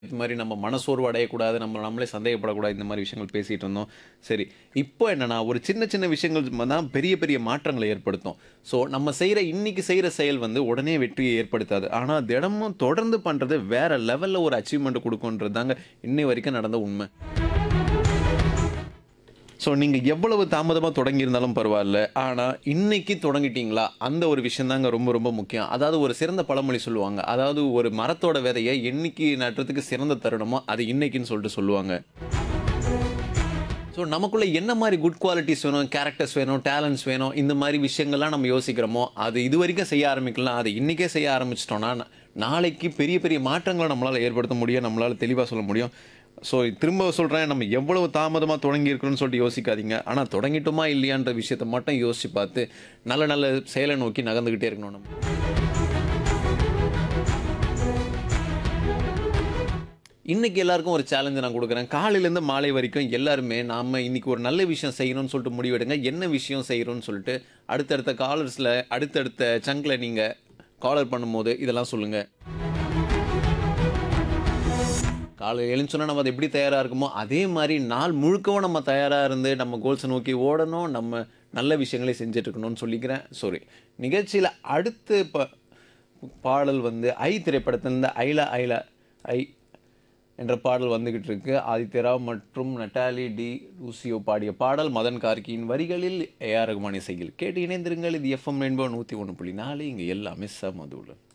இது மாதிரி நம்ம மனசோர்வு அடையக்கூடாது நம்ம நம்மளே சந்தேகப்படக்கூடாது இந்த மாதிரி விஷயங்கள் பேசிகிட்டு இருந்தோம் சரி இப்போ என்னன்னா ஒரு சின்ன சின்ன விஷயங்கள் தான் பெரிய பெரிய மாற்றங்களை ஏற்படுத்தும் ஸோ நம்ம செய்கிற இன்னைக்கு செய்கிற செயல் வந்து உடனே வெற்றியை ஏற்படுத்தாது ஆனால் தினமும் தொடர்ந்து பண்ணுறது வேற லெவலில் ஒரு அச்சீவ்மெண்ட் கொடுக்குன்றது தாங்க இன்னை வரைக்கும் நடந்த உண்மை ஸோ நீங்கள் எவ்வளவு தாமதமாக தொடங்கியிருந்தாலும் பரவாயில்ல ஆனால் இன்னைக்கு தொடங்கிட்டீங்களா அந்த ஒரு விஷயம் தாங்க ரொம்ப ரொம்ப முக்கியம் அதாவது ஒரு சிறந்த பழமொழி சொல்லுவாங்க அதாவது ஒரு மரத்தோட விதையை என்னைக்கு நட்டுறதுக்கு சிறந்த தருணமோ அது இன்னைக்குன்னு சொல்லிட்டு சொல்லுவாங்க ஸோ நமக்குள்ள என்ன மாதிரி குட் குவாலிட்டிஸ் வேணும் கேரக்டர்ஸ் வேணும் டேலண்ட்ஸ் வேணும் இந்த மாதிரி விஷயங்கள்லாம் நம்ம யோசிக்கிறோமோ அது இது வரைக்கும் செய்ய ஆரம்பிக்கலாம் அது இன்றைக்கே செய்ய ஆரம்பிச்சிட்டோம்னா நா- நாளைக்கு பெரிய பெரிய மாற்றங்களை நம்மளால் ஏற்படுத்த முடியும் நம்மளால் தெளிவாக சொல்ல முடியும் ஸோ திரும்ப சொல்கிறேன் நம்ம எவ்வளவு தாமதமாக தொடங்கியிருக்கிறோன்னு சொல்லிட்டு யோசிக்காதீங்க ஆனால் தொடங்கிட்டோமா இல்லையான்ற விஷயத்தை மட்டும் யோசித்து பார்த்து நல்ல நல்ல செயலை நோக்கி நகர்ந்துக்கிட்டே இருக்கணும் நம்ம இன்னைக்கு எல்லாருக்கும் ஒரு சேலஞ்சு நான் கொடுக்குறேன் காலையிலேருந்து மாலை வரைக்கும் எல்லாருமே நாம இன்னைக்கு ஒரு நல்ல விஷயம் செய்யணும்னு சொல்லிட்டு முடிவெடுங்க என்ன விஷயம் செய்யணும்னு சொல்லிட்டு அடுத்தடுத்த காலர்ஸில் அடுத்தடுத்த சங்கில் நீங்கள் காலர் பண்ணும்போது இதெல்லாம் சொல்லுங்கள் காலை எழுந்தோன்னா நம்ம அது எப்படி தயாராக இருக்குமோ அதே மாதிரி நாள் முழுக்கவும் நம்ம தயாராக இருந்து நம்ம கோல்ஸை நோக்கி ஓடணும் நம்ம நல்ல விஷயங்களை செஞ்சுட்டு இருக்கணும்னு சொல்லிக்கிறேன் சாரி நிகழ்ச்சியில் அடுத்து ப பாடல் வந்து ஐ திரைப்படத்திலிருந்து ஐல ஐல ஐ என்ற பாடல் வந்துகிட்டு இருக்கு ஆதித்யராவ் மற்றும் நட்டாலி டி ரூசியோ பாடிய பாடல் மதன் கார்கியின் வரிகளில் ஏஆர் ரகுமான் இசையில் கேட்டு இணைந்திருங்கள் இது எஃப்எம் ரெயின்போ நூற்றி ஒன்று புள்ளி நாலு இங்கே எல்லாமே சமதுள்ள